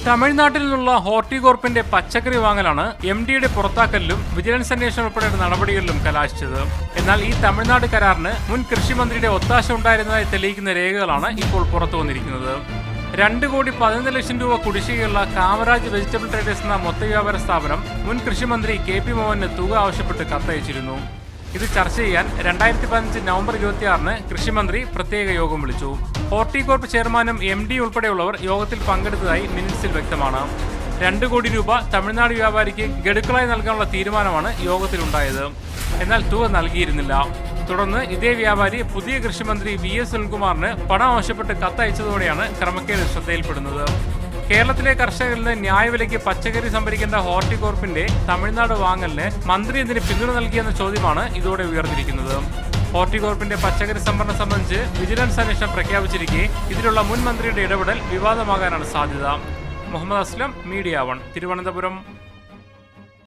തമിഴ്നാട്ടിൽ നിന്നുള്ള ഹോർട്ടികോർപ്പിന്റെ പച്ചക്കറി വാങ്ങലാണ് എം ഡിയുടെ പുറത്താക്കലിലും വിജിലൻസ് അന്വേഷണം ഉൾപ്പെടെയുള്ള നടപടികളിലും കലാശിച്ചത് എന്നാൽ ഈ തമിഴ്നാട് കരാറിന് മുൻ കൃഷിമന്ത്രിയുടെ ഒത്താശ ഉണ്ടായിരുന്നതായി തെളിയിക്കുന്ന രേഖകളാണ് ഇപ്പോൾ പുറത്തു വന്നിരിക്കുന്നത് രണ്ട് കോടി പതിനൊന്ന് ലക്ഷം രൂപ കുടിശ്ശികയുള്ള കാമരാജ് വെജിറ്റബിൾ ട്രേഡേഴ്സ് എന്ന മൊത്ത വ്യാപാര സ്ഥാപനം മുൻ കൃഷിമന്ത്രി കെ പി മോഹന് തുക ആവശ്യപ്പെട്ട് കത്തയച്ചിരുന്നു ഇത് ചർച്ച ചെയ്യാൻ രണ്ടായിരത്തി പതിനഞ്ച് നവംബർ ഇരുപത്തിയാറിന് കൃഷിമന്ത്രി പ്രത്യേക യോഗം വിളിച്ചു ഹോർട്ടികോർപ്പ് ചെയർമാനും എം ഡി ഉൾപ്പെടെയുള്ളവർ യോഗത്തിൽ പങ്കെടുത്തതായി മിനിറ്റ്സിൽ വ്യക്തമാണ് രണ്ട് കോടി രൂപ തമിഴ്നാട് വ്യാപാരിക്ക് ഗഡുക്കളായി നൽകാനുള്ള തീരുമാനമാണ് യോഗത്തിലുണ്ടായത് എന്നാൽ തുക നൽകിയിരുന്നില്ല തുടർന്ന് ഇതേ വ്യാപാരി പുതിയ കൃഷിമന്ത്രി വി എസ് സുനിൽകുമാറിന് പണം ആവശ്യപ്പെട്ട് കത്തയച്ചതോടെയാണ് ക്രമക്കേട് ശ്രദ്ധയിൽപ്പെടുന്നത് കേരളത്തിലെ കർഷകരിൽ നിന്ന് ന്യായവിലയ്ക്ക് പച്ചക്കറി സംഭരിക്കേണ്ട ഹോർട്ടികോർപ്പിന്റെ തമിഴ്നാട് വാങ്ങലിന് മന്ത്രി എന്തിന് പിന്തുണ നൽകിയെന്ന ചോദ്യമാണ് ഇതോടെ ഉയർന്നിരിക്കുന്നത് ഹോർട്ടികോർപ്പിന്റെ പച്ചക്കറി സംഭരണം സംബന്ധിച്ച് വിജിലൻസ് അന്വേഷണം പ്രഖ്യാപിച്ചിരിക്കെ ഇതിലുള്ള മുൻ മന്ത്രിയുടെ ഇടപെടൽ വിവാദമാകാനാണ് സാധ്യത മുഹമ്മദ് അസ്ലം മീഡിയ വൺ തിരുവനന്തപുരം